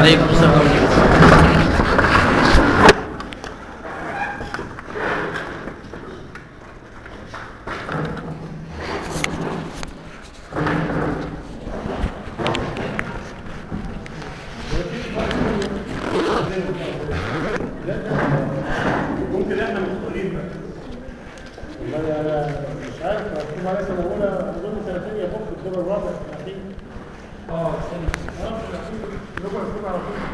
عليكم السلام ورحمة الله ممكن احنا مسؤولين بقى والله انا مش عارف هتكون على سنه اولى اظن سنتين يا فوق الدور الرابع اكيد اه سنه اه ربع ربع على طول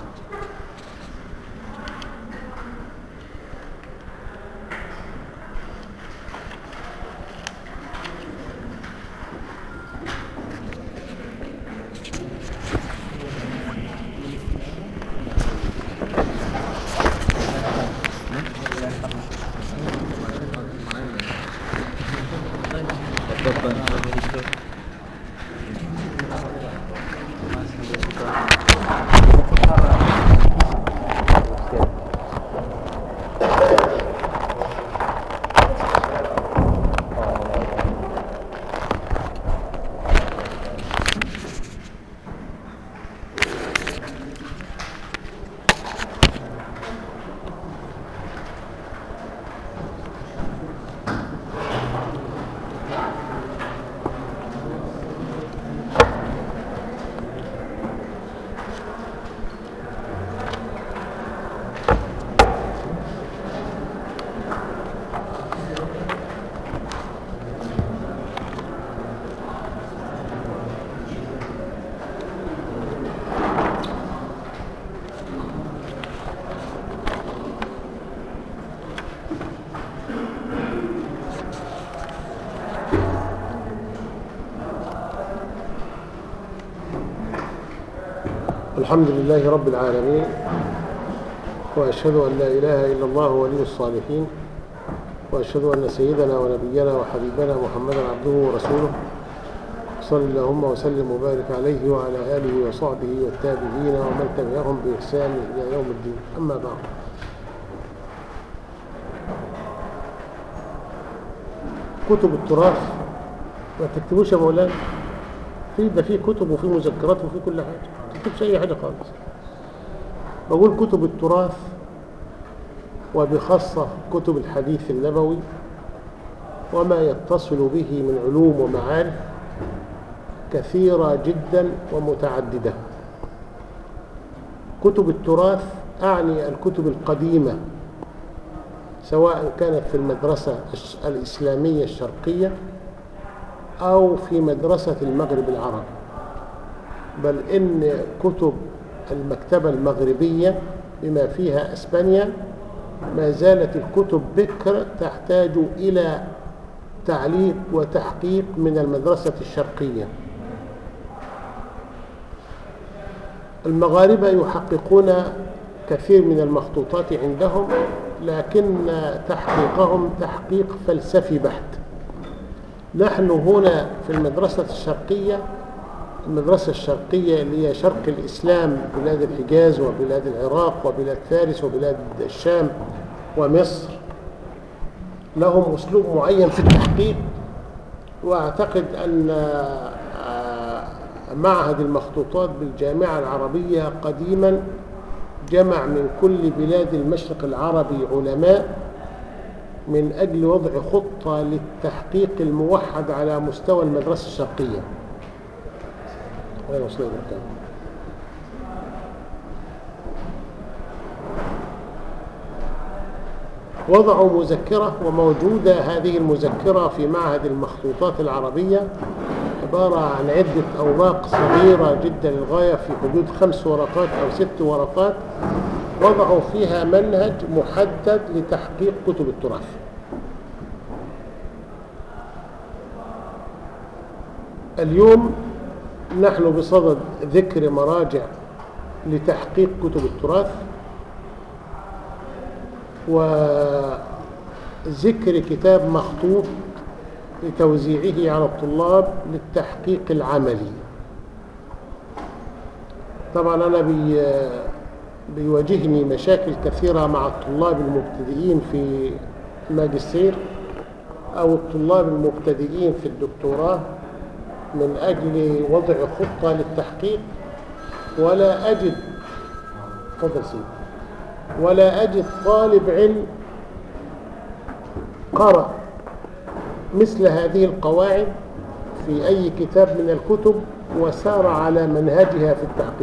الحمد لله رب العالمين وأشهد أن لا إله إلا الله ولي الصالحين وأشهد أن سيدنا ونبينا وحبيبنا محمدا عبده ورسوله صلى اللهم وسلم وبارك عليه وعلى آله وصحبه والتابعين ومن تبعهم بإحسان إلى يوم الدين أما بعد كتب التراث ما تكتبوش يا مولانا في ده في كتب وفي مذكرات وفي كل حاجة ما تكتبش أي حاجة خالص بقول كتب التراث وبخاصة كتب الحديث النبوي وما يتصل به من علوم ومعارف كثيرة جدا ومتعددة كتب التراث أعني الكتب القديمة سواء كانت في المدرسة الإسلامية الشرقية أو في مدرسة المغرب العربي بل إن كتب المكتبة المغربية بما فيها أسبانيا ما زالت الكتب بكر تحتاج إلى تعليق وتحقيق من المدرسة الشرقية المغاربة يحققون كثير من المخطوطات عندهم لكن تحقيقهم تحقيق فلسفي بحت نحن هنا في المدرسة الشرقية المدرسة الشرقية اللي هي شرق الإسلام بلاد الحجاز وبلاد العراق وبلاد فارس وبلاد الشام ومصر لهم أسلوب معين في التحقيق وأعتقد أن معهد المخطوطات بالجامعة العربية قديما جمع من كل بلاد المشرق العربي علماء من أجل وضع خطة للتحقيق الموحد على مستوى المدرسة الشرقية غير وصلنا المكان وضعوا مذكرة وموجودة هذه المذكرة في معهد المخطوطات العربية عبارة عن عدة أوراق صغيرة جدا للغاية في حدود خمس ورقات أو ست ورقات وضعوا فيها منهج محدد لتحقيق كتب التراث اليوم نحن بصدد ذكر مراجع لتحقيق كتب التراث وذكر كتاب مخطوط لتوزيعه على الطلاب للتحقيق العملي طبعا أنا بي بيواجهني مشاكل كثيرة مع الطلاب المبتدئين في الماجستير أو الطلاب المبتدئين في الدكتوراه من أجل وضع خطة للتحقيق ولا أجد تفضل سيدي ولا أجد طالب علم قرأ مثل هذه القواعد في أي كتاب من الكتب وسار على منهجها في التحقيق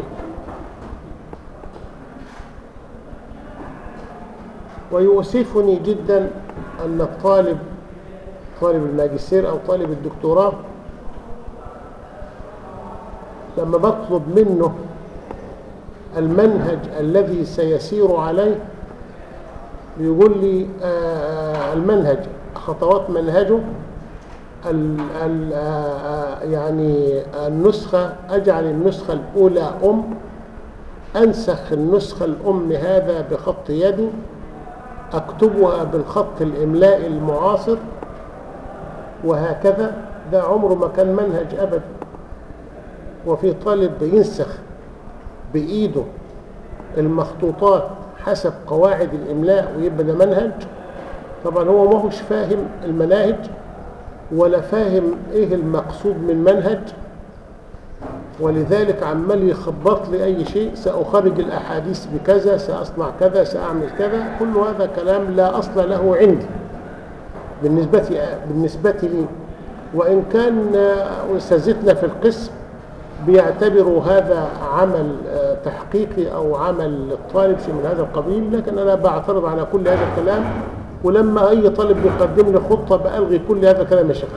ويؤسفني جدا أن الطالب طالب الماجستير أو طالب الدكتوراه لما بطلب منه المنهج الذي سيسير عليه بيقول لي آه المنهج خطوات منهجه ال ال آه يعني النسخة أجعل النسخة الأولى أم أنسخ النسخة الأم هذا بخط يدي أكتبها بالخط الإملاء المعاصر وهكذا ده عمره ما كان منهج أبدا وفي طالب بينسخ بإيده المخطوطات حسب قواعد الإملاء ويبقى ده منهج طبعا هو ما هوش فاهم المناهج ولا فاهم إيه المقصود من منهج ولذلك عمال يخبط لي أي شيء سأخرج الأحاديث بكذا سأصنع كذا سأعمل كذا كل هذا كلام لا أصل له عندي بالنسبة, بالنسبة لي وإن كان أستاذتنا في القسم بيعتبروا هذا عمل تحقيقي أو عمل الطالب شيء من هذا القبيل لكن أنا بعترض على كل هذا الكلام ولما أي طالب يقدم لي خطة بألغي كل هذا الكلام يا شيخ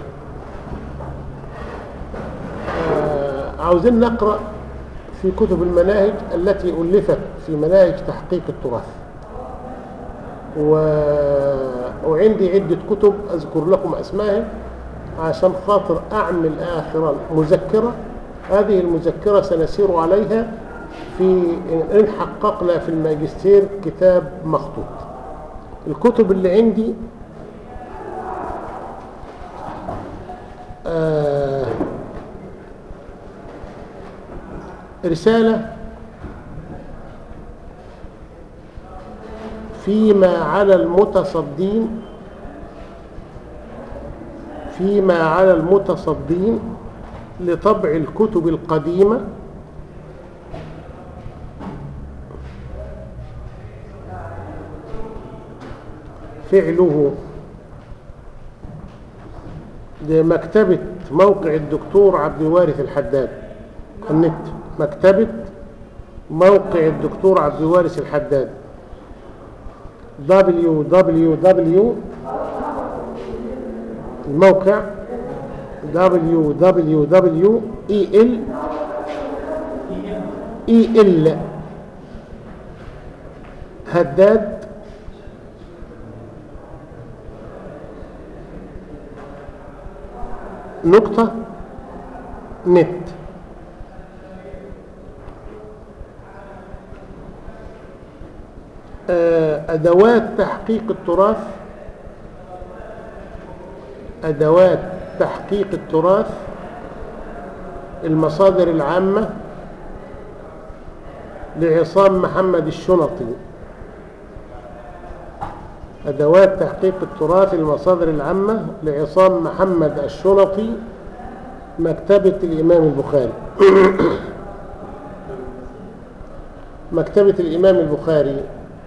عاوزين نقرأ في كتب المناهج التي ألفت في مناهج تحقيق التراث و... وعندي عدة كتب أذكر لكم أسمائها عشان خاطر أعمل آخرا مذكرة هذه المذكرة سنسير عليها في إن حققنا في الماجستير كتاب مخطوط الكتب اللي عندي آه رسالة فيما على المتصدين فيما على المتصدين لطبع الكتب القديمة فعله لمكتبة موقع الدكتور عبد الوارث الحداد النت مكتبة موقع الدكتور عبد الوارث الحداد www الموقع www el el هداد نقطة نت أدوات تحقيق التراث أدوات تحقيق التراث المصادر العامة لعصام محمد الشنطي أدوات تحقيق التراث المصادر العامة لعصام محمد الشنطي مكتبة الإمام البخاري مكتبة الإمام البخاري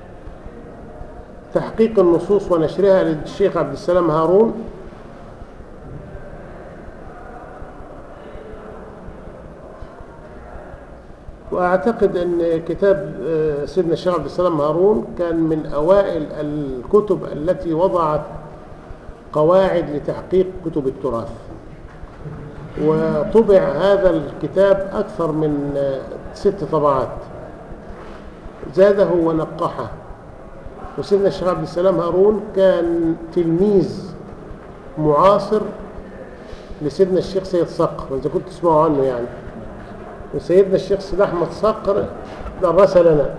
تحقيق النصوص ونشرها للشيخ عبد السلام هارون وأعتقد أن كتاب سيدنا الشيخ عبد السلام هارون كان من أوائل الكتب التي وضعت قواعد لتحقيق كتب التراث وطبع هذا الكتاب أكثر من ست طبعات زاده ونقحه وسيدنا الشيخ عبد السلام هارون كان تلميذ معاصر لسيدنا الشيخ سيد صقر إذا كنت تسمعوا عنه يعني وسيدنا الشيخ سيد أحمد صقر درس لنا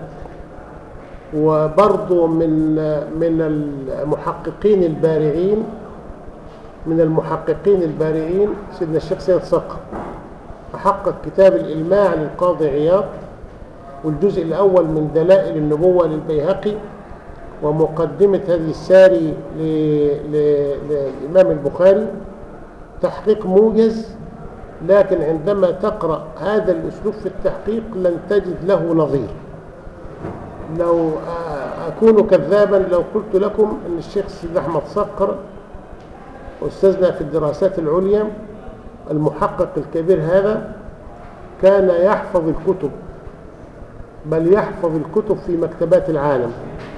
وبرضه من من المحققين البارعين من المحققين البارعين سيدنا الشيخ سيد صقر حقق كتاب الإلماع للقاضي عياض والجزء الأول من دلائل النبوة للبيهقي ومقدمة هذه الساري للإمام البخاري تحقيق موجز لكن عندما تقرأ هذا الأسلوب في التحقيق لن تجد له نظير لو آه، أكون كذابا لو قلت لكم أن الشيخ سيد أحمد صقر أستاذنا في الدراسات العليا المحقق الكبير هذا كان يحفظ الكتب بل يحفظ الكتب في مكتبات العالم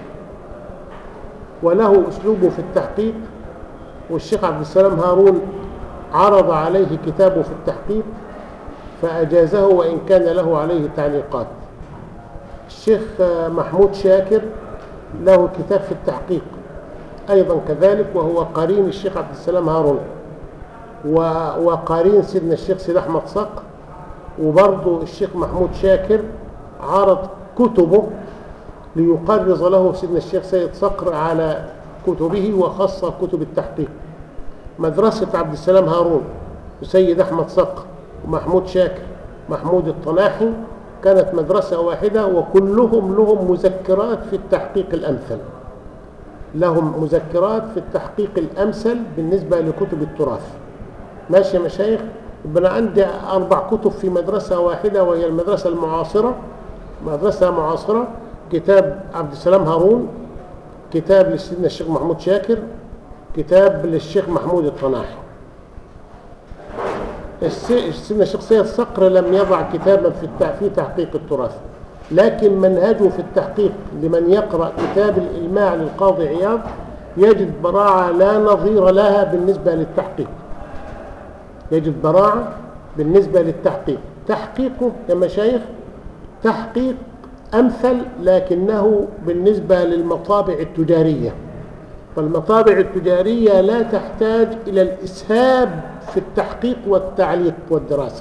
وله أسلوبه في التحقيق والشيخ عبد السلام هارون عرض عليه كتابه في التحقيق فأجازه وإن كان له عليه تعليقات الشيخ محمود شاكر له كتاب في التحقيق أيضا كذلك وهو قرين الشيخ عبد السلام هارون وقرين سيدنا الشيخ سيد أحمد صقر وبرضه الشيخ محمود شاكر عرض كتبه ليقرز له سيدنا الشيخ سيد صقر على كتبه وخاصة كتب التحقيق مدرسة عبد السلام هارون وسيد أحمد صقر ومحمود شاكر محمود الطناحي كانت مدرسة واحدة وكلهم لهم مذكرات في التحقيق الأمثل لهم مذكرات في التحقيق الأمثل بالنسبة لكتب التراث ماشي يا مشايخ يبقى عندي أربع كتب في مدرسة واحدة وهي المدرسة المعاصرة مدرسة معاصرة كتاب عبد السلام هارون كتاب لسيدنا الشيخ محمود شاكر كتاب للشيخ محمود الطناحي سيدنا الشيخ سيد صقر لم يضع كتابا في في تحقيق التراث لكن منهجه في التحقيق لمن يقرأ كتاب الإلماع للقاضي عياض يجد براعة لا نظير لها بالنسبة للتحقيق يجد براعة بالنسبة للتحقيق تحقيقه يا مشايخ تحقيق أمثل لكنه بالنسبة للمطابع التجارية فالمطابع التجارية لا تحتاج إلى الإسهاب في التحقيق والتعليق والدراسة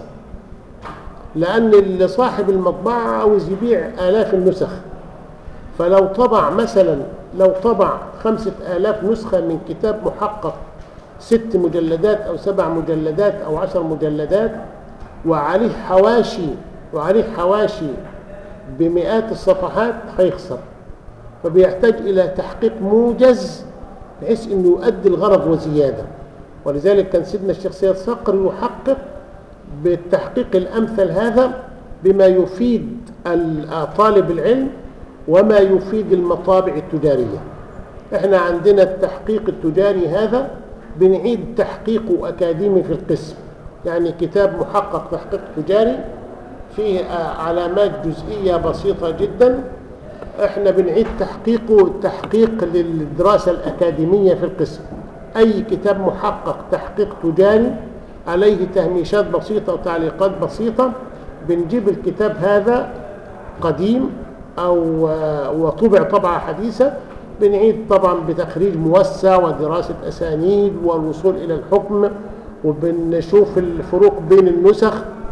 لأن صاحب المطبعة عاوز يبيع آلاف النسخ فلو طبع مثلا لو طبع خمسة آلاف نسخة من كتاب محقق ست مجلدات أو سبع مجلدات أو عشر مجلدات وعليه حواشي وعليه حواشي بمئات الصفحات هيخسر فبيحتاج إلى تحقيق موجز بحيث أنه يؤدي الغرض وزيادة ولذلك كان سيدنا الشيخ سيد صقر يحقق بالتحقيق الأمثل هذا بما يفيد طالب العلم وما يفيد المطابع التجارية احنا عندنا التحقيق التجاري هذا بنعيد تحقيقه أكاديمي في القسم يعني كتاب محقق تحقيق تجاري فيه علامات جزئية بسيطة جدا احنا بنعيد تحقيقه تحقيق للدراسة الأكاديمية في القسم أي كتاب محقق تحقيق تجاري عليه تهميشات بسيطة وتعليقات بسيطة بنجيب الكتاب هذا قديم أو وطبع طبعة حديثة بنعيد طبعا بتخريج موسع ودراسة أسانيد والوصول إلى الحكم وبنشوف الفروق بين النسخ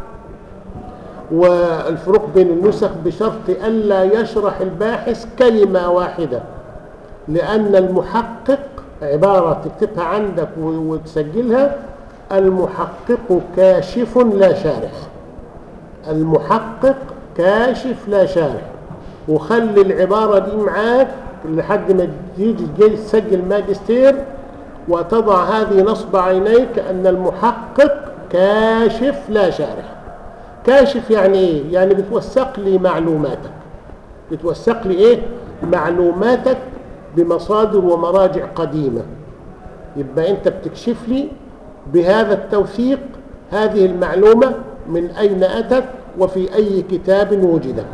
والفروق بين النسخ بشرط ألا يشرح الباحث كلمة واحدة لأن المحقق عبارة تكتبها عندك وتسجلها المحقق كاشف لا شارح المحقق كاشف لا شارح وخلي العبارة دي معاك لحد ما تيجي تسجل ماجستير وتضع هذه نصب عينيك أن المحقق كاشف لا شارح كاشف يعني ايه يعني بتوثق لي معلوماتك بتوثق لي ايه معلوماتك بمصادر ومراجع قديمة يبقى انت بتكشف لي بهذا التوثيق هذه المعلومة من أين أتت وفي أي كتاب وجدت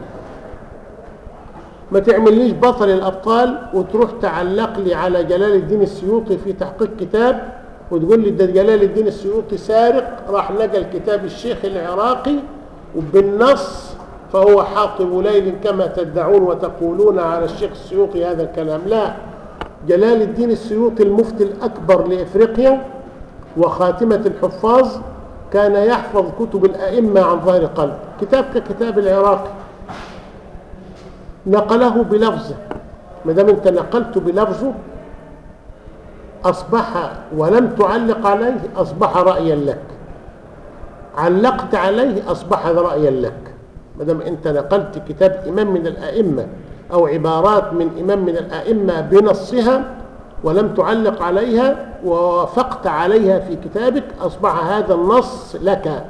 ما تعمليش بطل الأبطال وتروح تعلق لي على جلال الدين السيوطي في تحقيق كتاب وتقول لي ده جلال الدين السيوطي سارق راح لقى الكتاب الشيخ العراقي وبالنص فهو حاطب ليل كما تدعون وتقولون على الشيخ السيوطي هذا الكلام لا جلال الدين السيوطي المفتي الأكبر لإفريقيا وخاتمة الحفاظ كان يحفظ كتب الأئمة عن ظهر قلب كتاب ككتاب العراقي نقله بلفظه ما دام انت نقلت بلفظه أصبح ولم تعلق عليه أصبح رأيا لك علقت عليه أصبح رأيا لك ما دام أنت نقلت كتاب إمام من الأئمة أو عبارات من إمام من الأئمة بنصها ولم تعلق عليها ووافقت عليها في كتابك أصبح هذا النص لك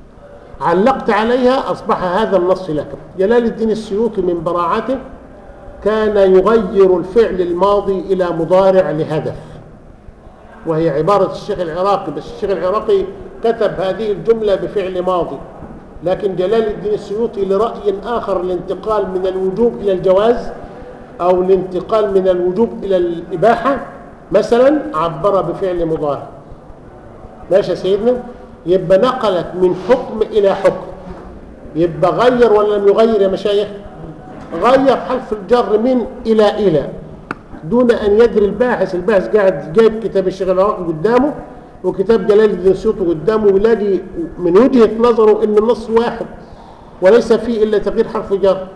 علقت عليها أصبح هذا النص لك جلال الدين السيوطي من براعته كان يغير الفعل الماضي إلى مضارع لهدف وهي عبارة الشيخ العراقي بس الشيخ العراقي كتب هذه الجملة بفعل ماضي لكن جلال الدين السيوطي لرأي آخر الانتقال من الوجوب إلى الجواز أو الانتقال من الوجوب إلى الإباحة مثلا عبر بفعل مضارع ماشي يا سيدنا يبقى نقلت من حكم إلى حكم يبقى غير ولا لم يغير يا مشايخ غير حرف الجر من إلى إلى دون أن يدري الباحث الباحث قاعد جايب كتاب الشيخ العراقي قدامه وكتاب جلال الدين السيوطي قدامه ويلاقي من وجهة نظره أن النص واحد وليس فيه إلا تغيير حرف جر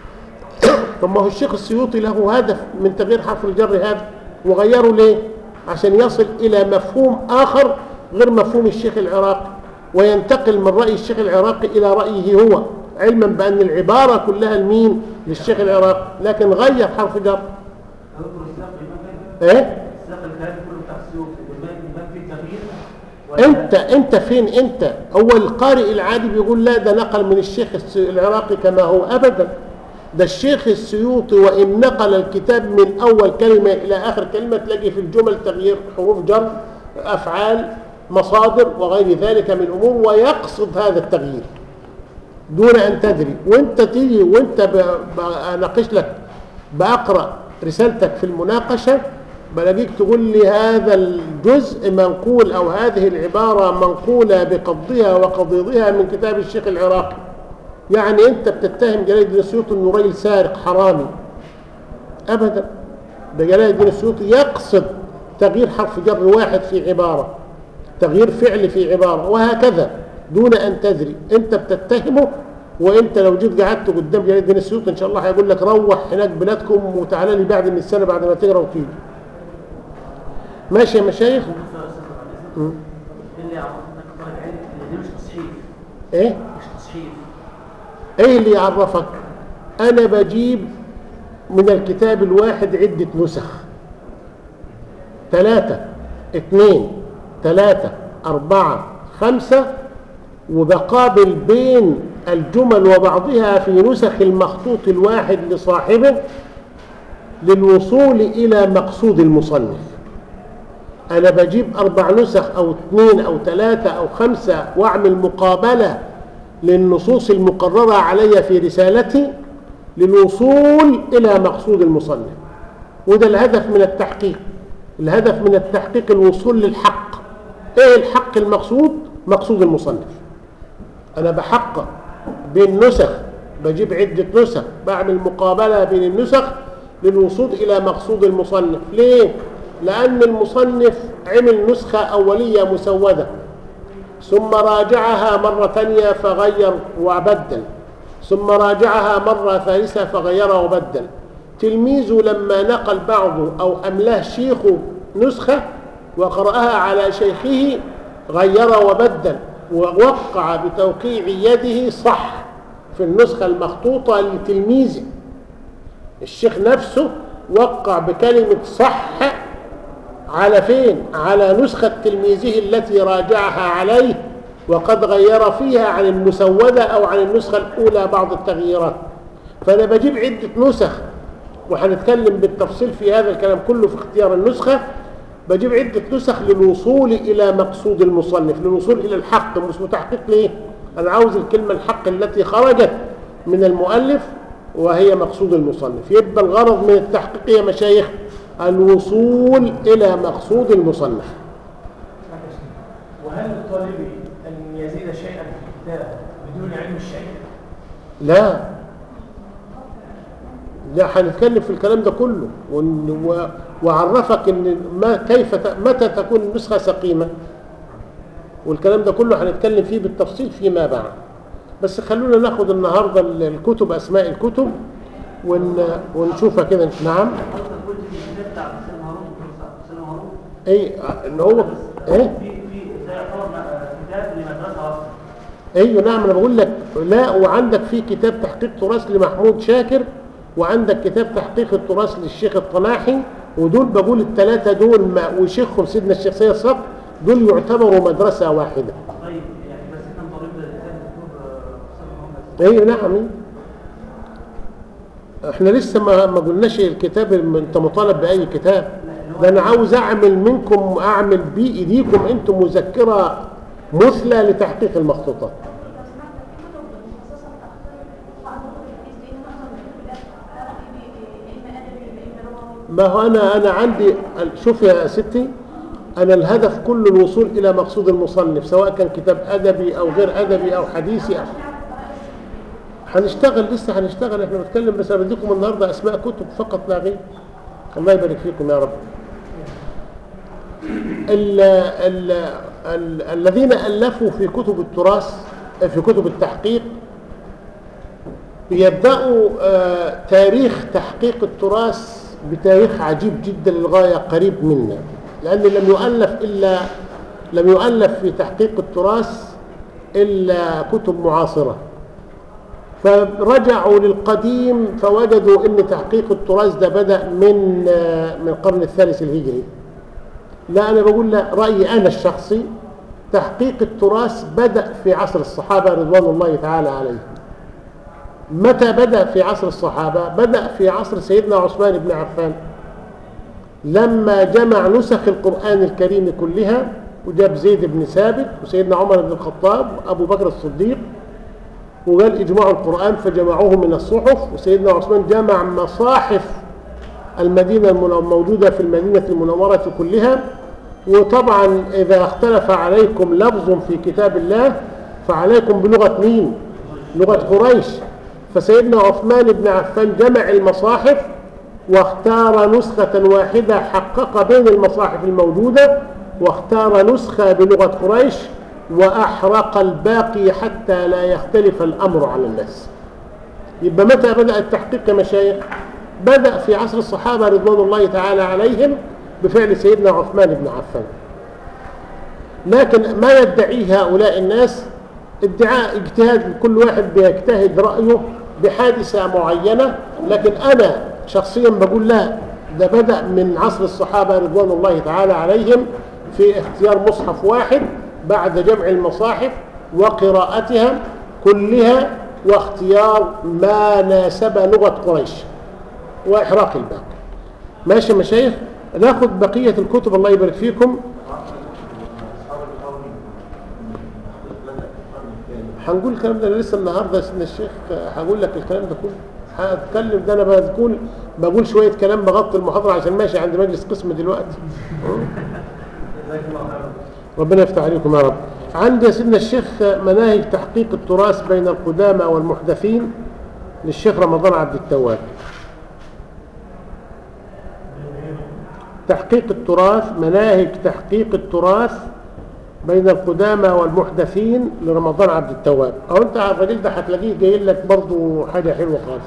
طب ما هو الشيخ السيوطي له هدف من تغيير حرف الجر هذا وغيره ليه عشان يصل إلى مفهوم آخر غير مفهوم الشيخ العراقي وينتقل من رأي الشيخ العراقي إلى رأيه هو علما بأن العبارة كلها المين للشيخ العراقي لكن غير حرف جر اذكر السياق الإمام كده. ايه السياق الكلام كله بتاع السيوف الإمام الإمام فيه تغيير ولا- انت انت فين انت هو القارئ العادي بيقول لا ده نقل من الشيخ الس- العراقي كما هو ابدا ده الشيخ السيوطي وان نقل الكتاب من اول كلمه الى اخر كلمه تلاقي في الجمل تغيير حروف جر افعال مصادر وغير ذلك من الامور ويقصد هذا التغيير دون ان تدري وانت تيجي وانت ب- بناقش لك بقرا رسالتك في المناقشه بلاقيك تقول لي هذا الجزء منقول او هذه العباره منقوله بقضها وقضيضها من كتاب الشيخ العراقي يعني انت بتتهم جلال الدين السيوطي انه راجل سارق حرامي ابدا ده جلال الدين السيوطي يقصد تغيير حرف جر واحد في عباره تغيير فعل في عباره وهكذا دون ان تدري انت بتتهمه وانت لو جيت قعدت قدام جلال الدين السيوطي ان شاء الله هيقول لك روح هناك بلادكم وتعالى لي بعد من السنه بعد ما تقرا وتيجي ماشي يا مشايخ مم. اللي عرفنا طالب علم ان دي مش تصحيف ايه مش تصحيف ايه اللي يعرفك انا بجيب من الكتاب الواحد عدة نسخ ثلاثة اثنين ثلاثة أربعة خمسة وبقابل بين الجمل وبعضها في نسخ المخطوط الواحد لصاحبه للوصول إلى مقصود المصنف أنا بجيب أربع نسخ أو اثنين أو ثلاثة أو خمسة وأعمل مقابلة للنصوص المقررة علي في رسالتي للوصول إلى مقصود المصنف وده الهدف من التحقيق الهدف من التحقيق الوصول للحق ايه الحق المقصود مقصود المصنف انا بحقق بين نسخ بجيب عدة نسخ بعمل مقابلة بين النسخ للوصول إلى مقصود المصنف ليه؟ لأن المصنف عمل نسخة أولية مسودة ثم راجعها مرة ثانية فغير وبدل ثم راجعها مرة ثالثة فغير وبدل تلميذه لما نقل بعضه أو أملاه شيخه نسخة وقرأها على شيخه غير وبدل ووقع بتوقيع يده صح في النسخة المخطوطة لتلميذه الشيخ نفسه وقع بكلمة صح على فين على نسخة تلميذه التي راجعها عليه وقد غير فيها عن المسودة أو عن النسخة الأولى بعض التغييرات فأنا بجيب عدة نسخ وهنتكلم بالتفصيل في هذا الكلام كله في اختيار النسخة بجيب عدة نسخ للوصول إلى مقصود المصنف للوصول إلى الحق مش متحقق ليه أنا عاوز الكلمة الحق التي خرجت من المؤلف وهي مقصود المصنف يبقى الغرض من التحقيق يا مشايخ الوصول إلى مقصود المصنف وهل للطالب ان يزيد شيئا في الكتاب بدون علم الشيء؟ لا لا هنتكلم في الكلام ده كله وإن- و- وعرفك ان ما كيف ت- متى تكون النسخه سقيمه والكلام ده كله هنتكلم فيه بالتفصيل فيما بعد بس خلونا ناخد النهارده ال- الكتب اسماء الكتب ون ونشوفها كده نعم حضرتك قلت في الكتاب بتاع حسين هارون حسين هارون اي ان هو ايه في في ده يعتبر م- كتاب لمدرسه اصلا ايوه نعم انا بقول لك لا وعندك في كتاب تحقيق تراث لمحمود شاكر وعندك كتاب تحقيق التراث للشيخ الطناحي ودول بقول الثلاثه دول ما وشيخهم سيدنا الشيخ سيد صقر دول يعتبروا مدرسه واحده طيب يعني بس احنا طالب ده الانسان دكتور حسين هارون بس ايوه نعم احنا لسه ما ما قلناش الكتاب الم- انت مطالب باي كتاب ده انا عاوز اعمل منكم اعمل بايديكم انتم مذكره مثلى لتحقيق المخطوطات ما هو انا انا عندي شوف يا ستي انا الهدف كله الوصول الى مقصود المصنف سواء كان كتاب ادبي او غير ادبي او حديثي أو هنشتغل لسه هنشتغل احنا بنتكلم بس انا بديكم النهارده اسماء كتب فقط لا غير الله يبارك فيكم يا رب ال ال ال الذين الفوا في كتب التراث في كتب التحقيق بيبداوا آه، تاريخ تحقيق التراث بتاريخ عجيب جدا للغايه قريب منا لان لم يؤلف الا لم يؤلف في تحقيق التراث الا كتب معاصره فرجعوا للقديم فوجدوا ان تحقيق التراث ده بدا من آه، من القرن الثالث الهجري لا انا بقول لا رايي انا الشخصي تحقيق التراث بدا في عصر الصحابه رضوان الله تعالى عليهم متى بدا في عصر الصحابه بدا في عصر سيدنا عثمان بن عفان لما جمع نسخ القران الكريم كلها وجاب زيد بن ثابت وسيدنا عمر بن الخطاب وابو بكر الصديق وقال اجمعوا القران فجمعوه من الصحف وسيدنا عثمان جمع مصاحف المدينة المن- الموجودة في المدينة المنورة كلها وطبعا إذا اختلف عليكم لفظ في كتاب الله فعليكم بلغة مين؟ لغة قريش فسيدنا عثمان بن عفان جمع المصاحف واختار نسخة واحدة حقق بين المصاحف الموجودة واختار نسخة بلغة قريش وأحرق الباقي حتى لا يختلف الأمر على الناس يبقى متى بدأ التحقيق يا مشايخ بدأ في عصر الصحابة رضوان الله تعالى عليهم بفعل سيدنا عثمان بن عفان لكن ما يدعيه هؤلاء الناس ادعاء اجتهاد كل واحد بيجتهد رأيه بحادثة معينة لكن أنا شخصيا بقول لا ده بدأ من عصر الصحابة رضوان الله تعالى عليهم في اختيار مصحف واحد بعد جمع المصاحف وقراءتها كلها واختيار ما ناسب لغة قريش وإحراق الباقي ماشي يا مشايخ ناخد بقية الكتب الله يبارك فيكم هنقول الكلام ده أنا لسه النهارده يا سيدنا الشيخ هقول لك الكلام ده كله هتكلم ده انا بقول بقول شويه كلام بغطي المحاضره عشان ماشي عند مجلس قسم دلوقتي ربنا يفتح عليكم يا رب عندي يا سيدنا الشيخ مناهج تحقيق التراث بين القدامى والمحدثين للشيخ رمضان عبد التواب تحقيق التراث مناهج تحقيق التراث بين القدامى والمحدثين لرمضان عبد التواب او انت على الراجل ده هتلاقيه جاي لك برضه حاجه حلوه خالص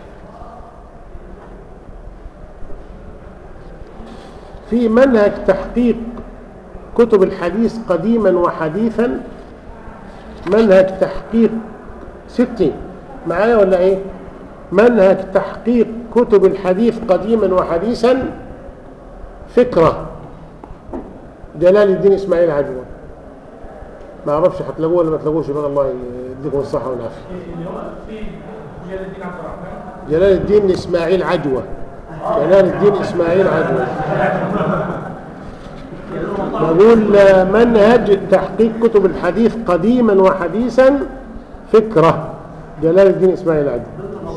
في منهج تحقيق كتب الحديث قديما وحديثا منهج تحقيق ستي معايا ولا ايه منهج تحقيق كتب الحديث قديما وحديثا فكرة جلال الدين اسماعيل عجوة ما اعرفش هتلاقوه ولا ما تلاقوش بقى الله يديكم الصحة والعافية اللي هو في جلال الدين عبد الرحمن جلال الدين اسماعيل عجوة جلال الدين اسماعيل عجوة نقول منهج تحقيق كتب الحديث قديما وحديثا فكرة جلال الدين اسماعيل عجوة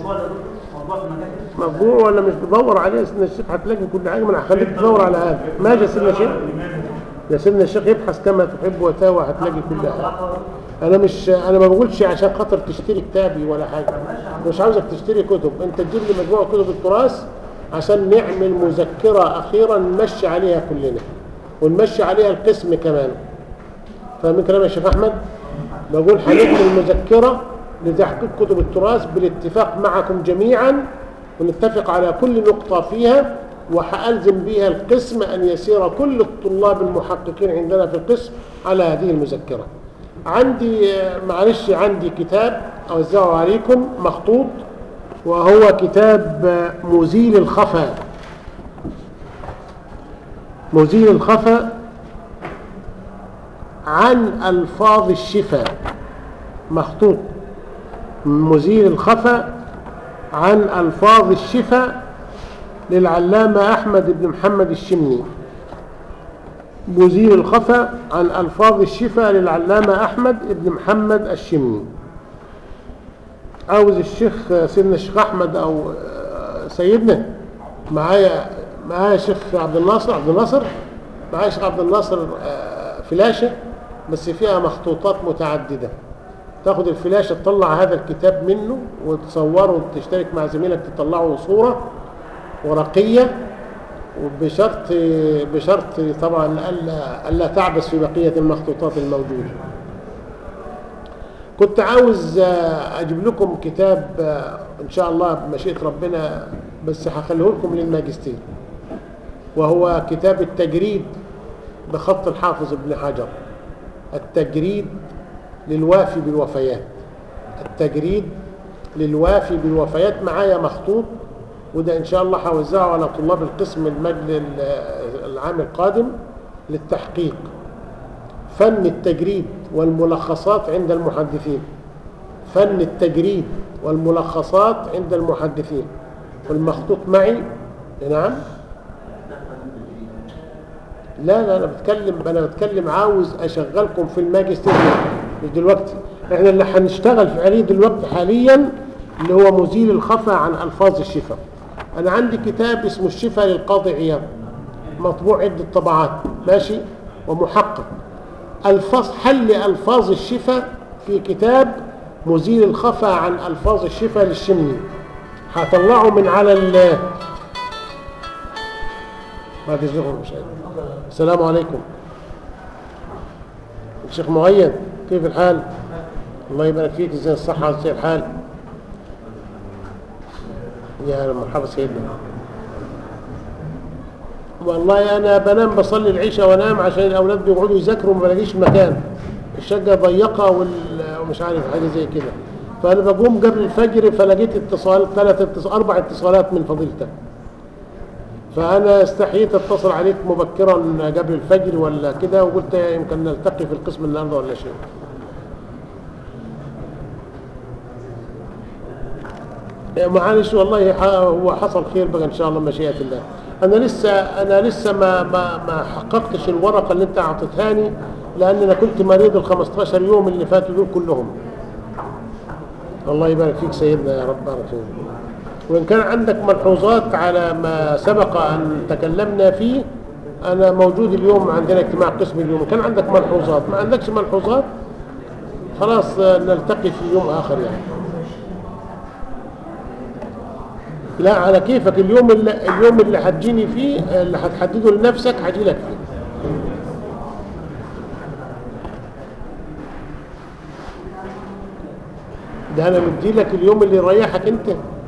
مطبوع ولا مش بدور عليه يا سيدنا الشيخ هتلاقي كل حاجه ما انا هخليك تدور على هذا ماشي يا سيدنا الشيخ يا سيدنا الشيخ يبحث كما تحب وتاوى هتلاقي كل حاجه انا مش انا ما بقولش عشان خاطر تشتري كتابي ولا حاجه مش عاوزك تشتري كتب انت تجيب لي مجموعه كتب التراث عشان نعمل مذكره اخيرا نمشي عليها كلنا ونمشي عليها القسم كمان فاهمين كلام يا شيخ احمد بقول هنعمل مذكره لتحقيق كتب التراث بالاتفاق معكم جميعا ونتفق على كل نقطة فيها وحألزم بها القسم أن يسير كل الطلاب المحققين عندنا في القسم على هذه المذكرة عندي معلش عندي كتاب أوزعه عليكم مخطوط وهو كتاب مزيل الخفا مزيل الخفا عن ألفاظ الشفا مخطوط مزيل الخفا عن ألفاظ الشفاء للعلامة أحمد بن محمد الشمني مزيل الخفا عن ألفاظ الشفاء للعلامة أحمد بن محمد الشمني عاوز الشيخ سيدنا الشيخ أحمد أو آه، سيدنا معايا معايا الشيخ عبد الناصر عبد الناصر معايا الشيخ عبد الناصر آه، فلاشة بس فيها مخطوطات متعددة تاخد الفلاشة تطلع هذا الكتاب منه وتصوره وتشترك مع زميلك تطلعه صورة ورقية وبشرط بشرط طبعا الا الا تعبس في بقيه المخطوطات الموجوده كنت عاوز آه، اجيب لكم كتاب آه، ان شاء الله بمشيئه ربنا بس هخليه لكم للماجستير وهو كتاب التجريد بخط الحافظ ابن حجر التجريد للوافي بالوفيات التجريد للوافي بالوفيات معايا مخطوط وده ان شاء الله هوزعه على طلاب القسم المجل العام القادم للتحقيق فن التجريد والملخصات عند المحدثين فن التجريد والملخصات عند المحدثين والمخطوط معي نعم لا لا انا بتكلم انا بتكلم عاوز اشغلكم في الماجستير مش دلوقتي احنا اللي هنشتغل في عليه دلوقتي حاليا اللي هو مزيل الخفا عن الفاظ الشفاء انا عندي كتاب اسمه الشفاء للقاضي عياض مطبوع عده طبعات ماشي ومحقق الفاظ حل الفاظ الشفاء في كتاب مزيل الخفا عن الفاظ الشفاء للشمني هطلعه من على ال بعد اذنكم مش عارف. السلام عليكم الشيخ مؤيد كيف الحال الله يبارك فيك ازاي الصحه ازاي الحال يا مرحبا سيدنا والله انا بنام بصلي العشاء وانام عشان الاولاد بيقعدوا يذاكروا ما بلاقيش مكان الشقه ضيقه وال- ومش عارف حاجه زي كده فانا بقوم قبل الفجر فلقيت اتصال ثلاث اتصال اربع اتصالات من فضيلتك فانا استحييت اتصل عليك مبكرا قبل الفجر ولا كده وقلت يمكن نلتقي في القسم النهارده ولا شيء معلش والله ح- هو حصل خير بقى ان شاء الله مشيئه الله انا لسه انا لسه ما ما ما حققتش الورقه اللي انت اعطيتهاني لان انا كنت مريض ال 15 يوم اللي فاتوا دول كلهم الله يبارك فيك سيدنا يا رب بارك فيك وان كان عندك ملحوظات على ما سبق ان تكلمنا فيه انا موجود اليوم عندنا اجتماع قسم اليوم إن كان عندك ملحوظات ما عندكش ملحوظات خلاص آه، نلتقي في يوم اخر يعني لا على كيفك اليوم اللي اليوم اللي هتجيني فيه اللي هتحدده لنفسك هجي لك فيه ده انا مدي لك اليوم اللي يريحك انت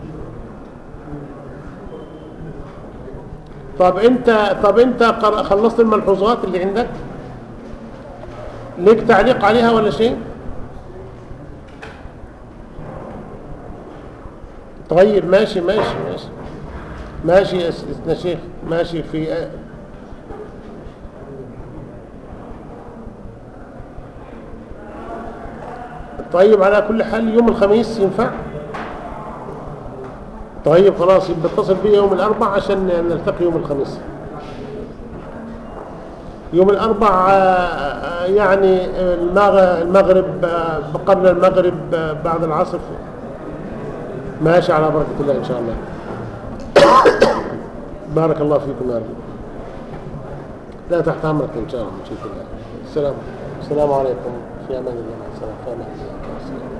طب انت طب انت قر- خلصت الملحوظات اللي عندك ليك تعليق عليها ولا شيء طيب ماشي ماشي ماشي ماشي يا سيدنا شيخ ماشي في طيب على كل حال يوم الخميس ينفع طيب خلاص يبقى اتصل بي يوم الاربع عشان نلتقي يوم الخميس يوم الاربع آه، يعني المغ- المغرب آه، قبل المغرب آه، بعد العصر ماشي على بركة الله إن شاء الله بارك الله فيكم يا رب لا تحت أمرك إن شاء الله مشيت الله السلام السلام عليكم في أمان الله مع السلامة في أمان الله مع السلامة.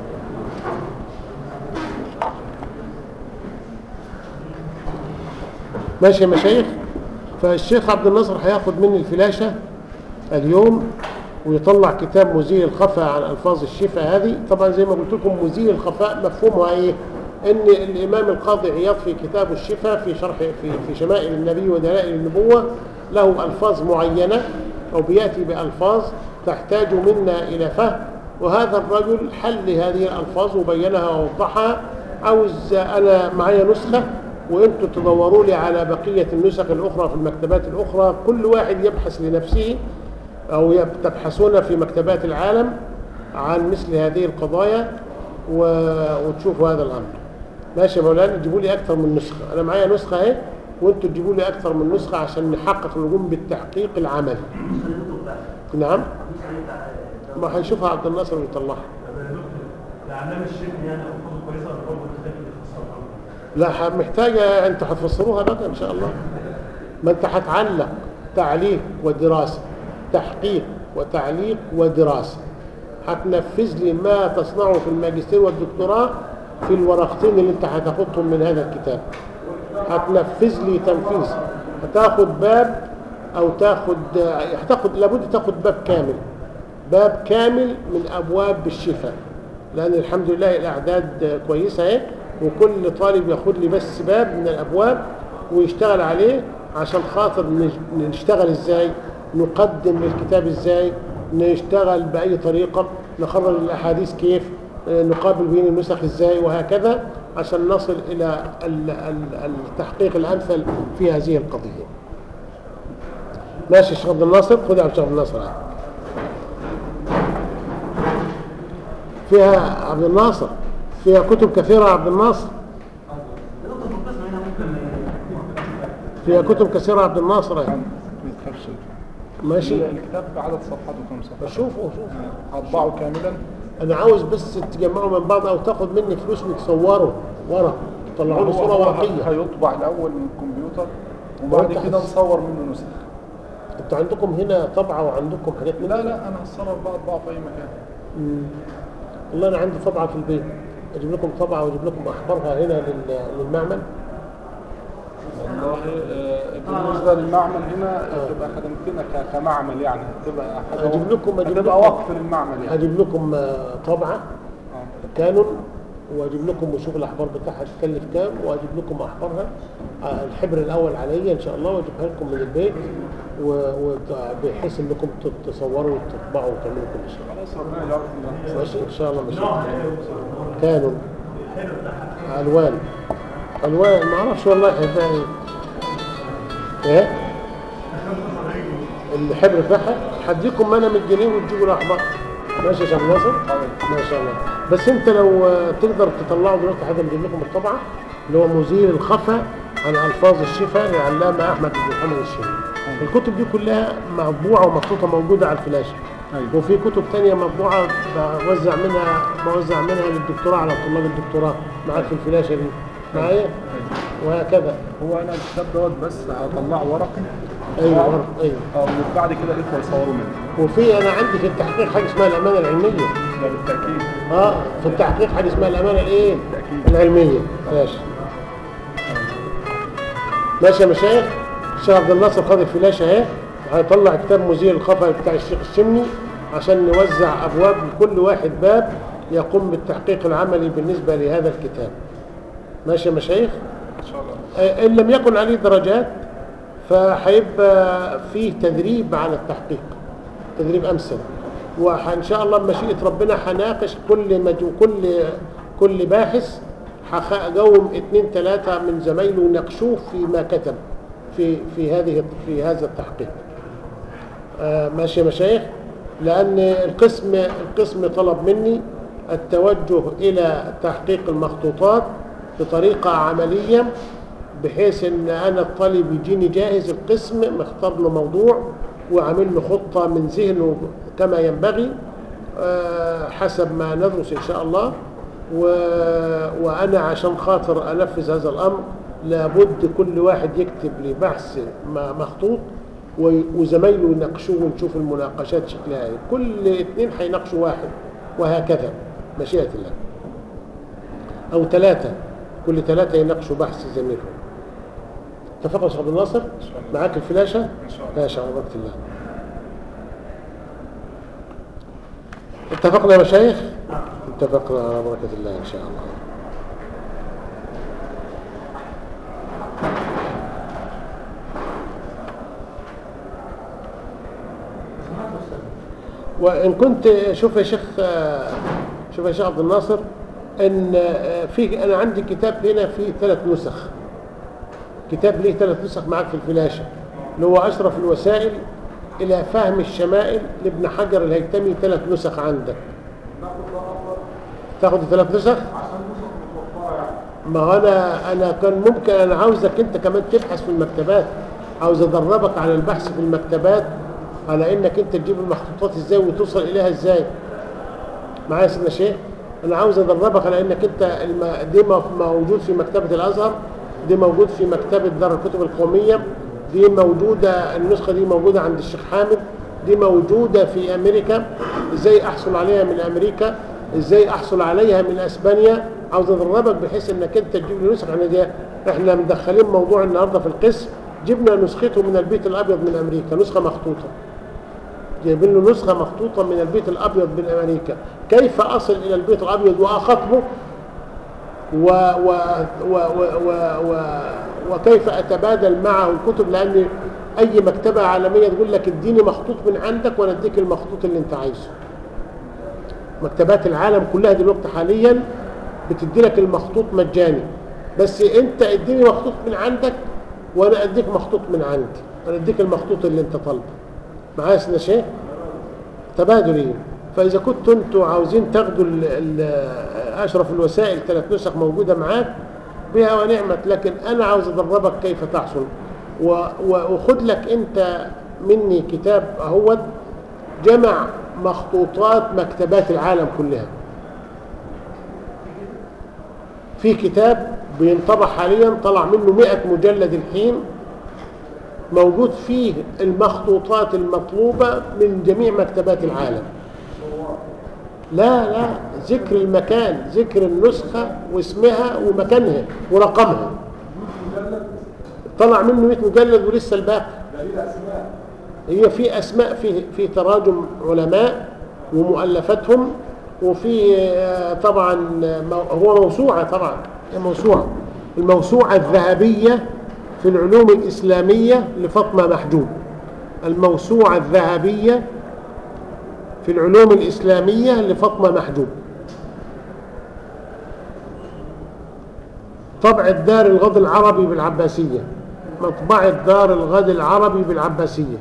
ماشي يا مشايخ فالشيخ عبد الناصر هياخد مني الفلاشة اليوم ويطلع كتاب مزيل الخفاء عن الفاظ الشفاء هذه طبعا زي ما قلت لكم مزيل الخفاء مفهومها ايه ان الامام القاضي عياض في كتاب الشفاء في شرح في, في شمائل النبي ودلائل النبوه له الفاظ معينه او بياتي بالفاظ تحتاج منا الى فهم وهذا الرجل حل هذه الالفاظ وبينها ووضحها عاوز انا معايا نسخه وانتم تدوروا لي على بقيه النسخ الاخرى في المكتبات الاخرى كل واحد يبحث لنفسه أو يب- تبحثون في مكتبات العالم عن مثل هذه القضايا و- وتشوفوا هذا الأمر ماشي يا مولانا تجيبوا لي اكثر من نسخه انا معايا نسخه اهي وانتوا تجيبوا لي اكثر من نسخه عشان نحقق نقوم بالتحقيق العملي نعم ما هنشوفها عبد الناصر ويطلعها العلامه الشيخ يعني او كويسه ولا برضه الكتاب اللي فسرها لا ح- محتاجة انتوا هتفسروها بقى ان شاء الله ما انت هتعلق تعليق ودراسة تحقيق وتعليق ودراسة هتنفذ لي ما تصنعه في الماجستير والدكتوراه في الورقتين اللي انت هتاخدهم من هذا الكتاب هتنفذ لي تنفيذ هتاخد باب او تاخد هتاخد لابد تاخد باب كامل باب كامل من ابواب الشفاء لان الحمد لله الاعداد كويسه اهي وكل طالب ياخد لي بس باب من الابواب ويشتغل عليه عشان خاطر نج- نشتغل ازاي نقدم الكتاب ازاي نشتغل باي طريقه نخرج الاحاديث كيف آه، نقابل بين النسخ ازاي وهكذا عشان نصل الى ال- ال- التحقيق الامثل في هذه القضيه ماشي يا شيخ عبد الناصر خذ يا شيخ عبد الناصر هاي. فيها عبد الناصر فيها كتب كثيرة يا عبد الناصر فيها كتب كثيرة يا عبد الناصر هاي. ما تخافش ماشي الكتاب عدد صفحاته كم صفحة؟ شوفوا شوفوا أطبعه كاملا انا عاوز بس تجمعوا من بعض او تاخد مني فلوس وتصوروا ورق طلعوا لي هو- صورة هو ورقية هيطبع الأول من الكمبيوتر وبعد وأنت كده هتس- نصور منه نسخ انتوا عندكم هنا طبعة وعندكم حاجات من لا دي؟ لا أنا هتصرف بقى أطبعه في أي مكان مم. والله انا عندي طبعة في البيت اجيب لكم طبعة واجيب لكم احبارها هنا لل- للمعمل والله آه، بالنسبة للمعمل هنا تبقى خدمتنا ك- كمعمل يعني تبقى حاجة أجيب وقف- لكم- أجيب هتبقى لكم- وقف للمعمل يعني هجيب لكم آه، طبعة آه. كانون واجيب لكم وشوف الاحبار بتاعها تكلف كام واجيب لكم احبارها آه، الحبر الاول عليا ان شاء الله واجيبها لكم من البيت و- وت- بحيث انكم ت- تصوروا وتطبعوا وتعملوا كل شيء خلاص ربنا يجعله في الله. ماشي ان شاء الله ماشي نوعها ايه وصل كانون الحلو بتاعها الوان الوان ما اعرفش والله هيبقى ايه ايه الحبر بتاعها هديكم ما انا من الجنيه وتجيبوا الاحبار ماشي يا شيخ ناصر ما شاء الله بس انت لو آه، تقدر تطلعوا دلوقتي حاجه نجيب لكم الطبعه اللي هو مزيل الخفا عن الفاظ الشفاء للعلامه احمد بن محمد الشيخ الكتب دي كلها مطبوعه ومخطوطه موجوده على الفلاشه أيوة. وفي كتب تانية مطبوعة بوزع منها بوزع منها للدكتوراه على طلاب الدكتوراه معاك في الفلاشة دي معايا وهكذا هو أنا الكتاب دوت بس هطلعه ورقي ايوه ورق، ايوه اه وبعد كده الإخوة يصوروا منه وفي انا عندي في التحقيق حاجه اسمها الامانه العلميه ده بالتأكيد اه في التحقيق حاجه اسمها الامانه الايه بالتأكيد. العلميه ماشي ماشي يا مشايخ الشيخ عبد الناصر خد الفلاشه اهي هيطلع كتاب مزيل الخفا بتاع الشيخ الشمني عشان نوزع ابواب لكل واحد باب يقوم بالتحقيق العملي بالنسبه لهذا الكتاب ماشي يا مشايخ إن شاء الله آه، ان لم يكن عليه درجات فهيبقى فيه تدريب على التحقيق تدريب امثل وان شاء الله بمشيئه ربنا هناقش كل مجو كل كل باحث هجوم اثنين ثلاثه من زمايله يناقشوه فيما كتب في في هذه في هذا التحقيق آه، ماشي يا مشايخ لأن القسم القسم طلب مني التوجه إلى تحقيق المخطوطات بطريقة عملية بحيث ان انا الطالب يجيني جاهز القسم مختار له موضوع وعامل له خطة من ذهنه كما ينبغي آه، حسب ما ندرس ان شاء الله و... وانا عشان خاطر انفذ هذا الامر لابد كل واحد يكتب لي بحث م- مخطوط و- وزمايله يناقشوه ونشوف المناقشات شكلها ايه كل اثنين هيناقشوا واحد وهكذا مشيئة الله او ثلاثة كل ثلاثة يناقشوا بحث زميلهم اتفقنا يا شيخ عبد الناصر معاك الفلاشة إن شاء الله. ماشي على بركة الله اتفقنا يا مشايخ اتفقنا على بركة الله ان شاء الله وان كنت شوف يا شيخ شوف يا شيخ عبد الناصر ان في انا عندي كتاب هنا فيه ثلاث نسخ كتاب ليه ثلاث نسخ معاك في الفلاشه اللي هو اشرف الوسائل الى فهم الشمائل لابن حجر الهيتمي ثلاث نسخ عندك تاخد ثلاث نسخ ما هو انا انا كان ممكن انا عاوزك انت كمان تبحث في المكتبات عاوز ادربك على البحث في المكتبات على انك انت تجيب المخطوطات ازاي وتوصل اليها ازاي معايا يا سيدنا شيخ انا عاوز ادربك على انك انت الم... دي م- موجود في مكتبه الازهر دي موجود في مكتبه دار الكتب القوميه دي موجوده النسخه دي موجوده عند الشيخ حامد دي موجوده في امريكا ازاي احصل عليها من امريكا ازاي احصل عليها من اسبانيا عاوز ادربك بحيث انك انت تجيب لي نسخ احنا دي احنا مدخلين موضوع النهارده في القسم جبنا نسخته من البيت الابيض من امريكا نسخه مخطوطه جايبين له نسخه مخطوطه من البيت الابيض من امريكا كيف اصل الى البيت الابيض واخاطبه و و و و و و وكيف اتبادل معه الكتب لان اي مكتبه عالميه تقول لك اديني مخطوط من عندك وانا اديك المخطوط اللي انت عايزه مكتبات العالم كلها دلوقتي حاليا بتدي لك المخطوط مجاني بس انت اديني مخطوط من عندك وانا اديك مخطوط من عندي انا اديك المخطوط اللي انت طالبه معايا يا سيدنا شيخ تبادلي فاذا كنتوا انتوا عاوزين تاخدوا ال- ال- اشرف الوسائل ثلاث نسخ موجوده معاك بها ونعمت لكن انا عاوز ادربك كيف تحصل و- و- وخد لك انت مني كتاب اهوت جمع مخطوطات مكتبات العالم كلها في كتاب بينطبع حاليا طلع منه 100 مجلد الحين موجود فيه المخطوطات المطلوبة من جميع مكتبات العالم لا لا ذكر المكان ذكر النسخة واسمها ومكانها ورقمها طلع منه 100 مجلد ولسه الباقي هي في اسماء في في تراجم علماء ومؤلفاتهم وفي آه، طبعا مو- هو موسوعه طبعا هي موسوعه الموسوعه الذهبيه في العلوم الاسلاميه لفاطمه محجوب الموسوعه الذهبيه في العلوم الاسلاميه لفاطمه محجوب طبع دار الغد العربي بالعباسيه مطبعة دار الغد العربي بالعباسية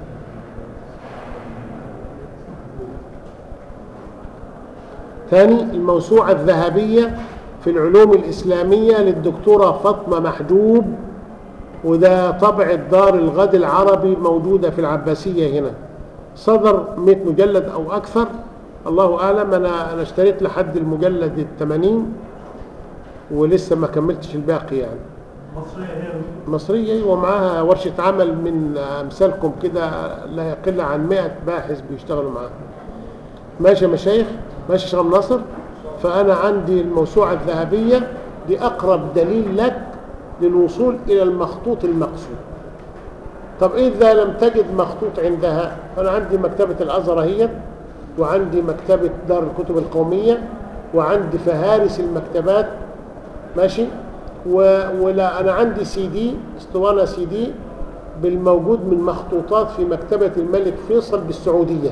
ثاني الموسوعة الذهبية في العلوم الإسلامية للدكتورة فاطمة محجوب وده طبع دار الغد العربي موجودة في العباسية هنا صدر 100 مجلد أو أكثر الله أعلم أنا أنا اشتريت لحد المجلد الثمانين ولسه ما كملتش الباقي يعني مصرية هي مصرية ومعاها ورشة عمل من أمثالكم كده لا يقل عن 100 باحث بيشتغلوا معاها ماشي يا مشايخ ماشي يا شيخ عبد الناصر فأنا عندي الموسوعة الذهبية دي أقرب دليل لك للوصول إلى المخطوط المقصود طب إذا لم تجد مخطوط عندها فأنا عندي مكتبة الأزهر هي وعندي مكتبة دار الكتب القومية وعندي فهارس المكتبات ماشي و... ولا انا عندي سي دي اسطوانه سي دي بالموجود من مخطوطات في مكتبه الملك فيصل بالسعوديه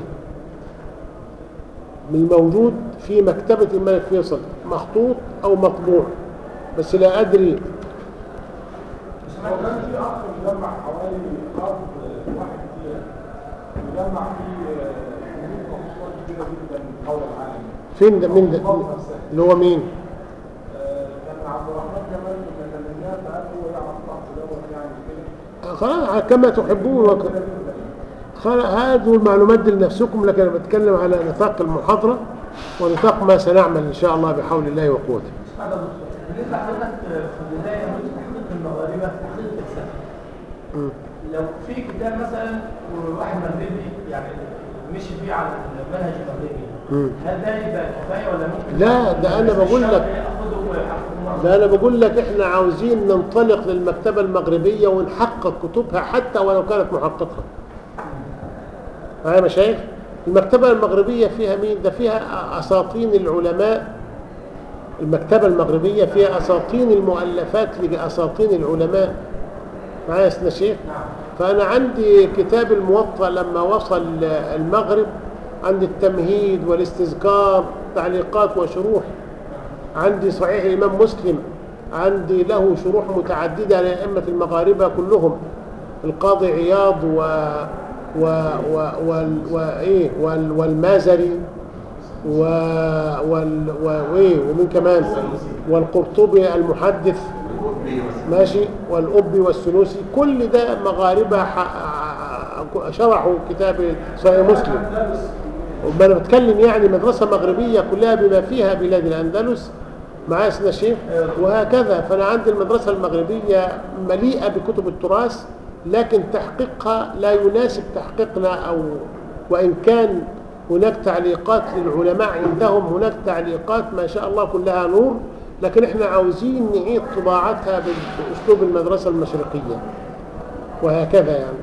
من الموجود في مكتبه الملك فيصل مخطوط او مطبوع بس لا ادري هو كان في عقد مجمع حوالي ارض واحد كتير مجمع فيه كمية مخصوصات كبيرة جدا حول العالم فين ده مين ده اللي هو مين آه، كان عبد الرحمن جمال من الفنانات قال هو يعرف الطقس دوت يعني كده خلاص كما تحبون وك... خلاص هاتوا المعلومات دي لنفسكم لكن انا بتكلم على نطاق المحاضره ونطاق ما سنعمل ان شاء الله بحول الله وقوته هذا دكتور بالنسبه لحضرتك في البدايه قلت تحقيق المغاربه تحقيق الفلسفه مم. لو في كتاب مثلا وواحد مغربي يعني مشي فيه على المنهج المغربي مم. هل ده يبقى كفايه ولا ممكن لا، ده أنا بقول لك- ياخده ويحققه لا انا بقول لك احنا عاوزين ننطلق للمكتبه المغربيه ونحقق كتبها حتى ولو كانت محققه معايا يا مشايخ المكتبه المغربيه فيها مين ده فيها اساطين العلماء المكتبه المغربيه فيها اساطين المؤلفات لاساطين العلماء معايا يا سيدنا شيخ فانا عندي كتاب الموطأ لما وصل المغرب عندي التمهيد والاستذكار تعليقات وشروح عندي صحيح الإمام مسلم عندي له شروح متعددة لأئمة المغاربة كلهم القاضي عياض و و و وال وإيه وال والمازري و... وال... و... وإيه ومين كمان والقرطبي المحدث ماشي والأبي والسنوسي كل ده مغاربة ح... شرحوا كتاب صحيح مسلم وما انا بتكلم يعني مدرسة مغربية كلها بما فيها بلاد الأندلس معايا سيدنا الشيخ وهكذا فأنا عندي المدرسة المغربية مليئة بكتب التراث لكن تحقيقها لا يناسب تحقيقنا أو وإن كان هناك تعليقات للعلماء عندهم هناك تعليقات ما شاء الله كلها نور لكن احنا عاوزين نعيد طباعتها بأسلوب المدرسة المشرقية وهكذا يعني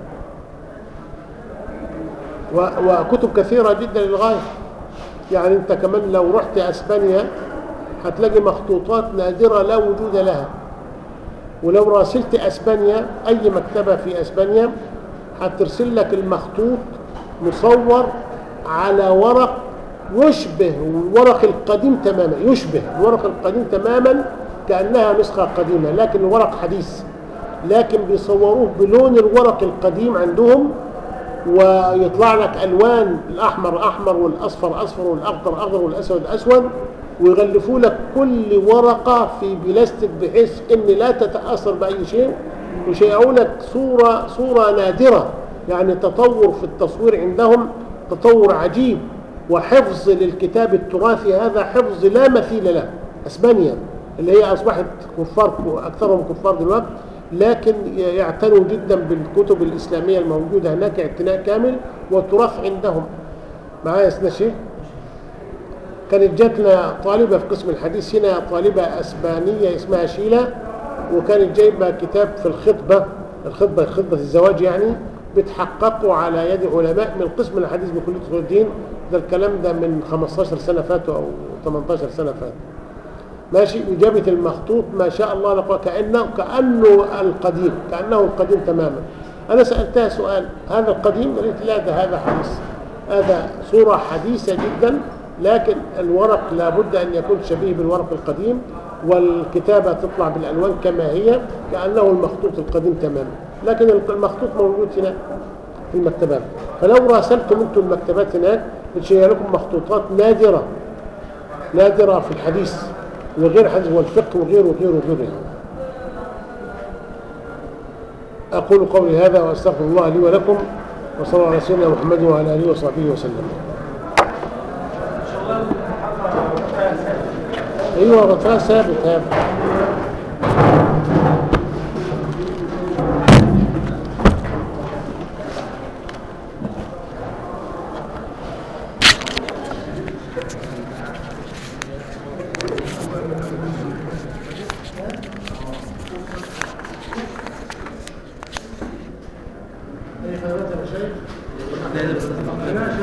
وكتب كثيرة جدا للغاية يعني انت كمان لو رحت اسبانيا هتلاقي مخطوطات نادرة لا وجود لها ولو راسلت اسبانيا اي مكتبة في اسبانيا هترسل لك المخطوط مصور على ورق يشبه الورق القديم تماما يشبه الورق القديم تماما كأنها نسخة قديمة لكن الورق حديث لكن بيصوروه بلون الورق القديم عندهم ويطلع لك الوان الاحمر احمر والاصفر اصفر والاخضر اخضر والاسود اسود ويغلفوا لك كل ورقه في بلاستيك بحيث ان لا تتاثر باي شيء ويشيعوا لك صوره صوره نادره يعني تطور في التصوير عندهم تطور عجيب وحفظ للكتاب التراثي هذا حفظ لا مثيل له اسبانيا اللي هي اصبحت كفار اكثرهم كفار دلوقتي لكن يعتنوا جدا بالكتب الإسلامية الموجودة هناك اعتناء كامل والتراث عندهم معايا يا سيدنا الشيخ كانت جاتنا طالبة في قسم الحديث هنا طالبة أسبانية اسمها شيلا وكانت جايبة كتاب في الخطبة الخطبة خطبة الزواج يعني بتحققوا على يد علماء من قسم الحديث بكلية أصول الدين ده الكلام ده من 15 سنة فاتوا أو 18 سنة فاتوا ماشي وجابت المخطوط ما شاء الله لقوا كأنه كأنه القديم كأنه القديم تماما أنا سألتها سؤال هذا القديم قالت لا ده هذا حديث هذا صورة حديثة جدا لكن الورق لابد أن يكون شبيه بالورق القديم والكتابة تطلع بالألوان كما هي كأنه المخطوط القديم تماما لكن المخطوط موجود هنا في المكتبات فلو راسلتم انتم المكتبات هناك بتشير لكم مخطوطات نادرة نادرة في الحديث وغير حديث والفقه وغيره وغيره وغيره أقول قولي هذا وأستغفر الله لي ولكم وصلى الله على سيدنا محمد وعلى آله وصحبه وسلم ان شاء الله المحاضره فيها ثابت أيوة رفاه ثابت هذا أي خدمات يا مشايخ؟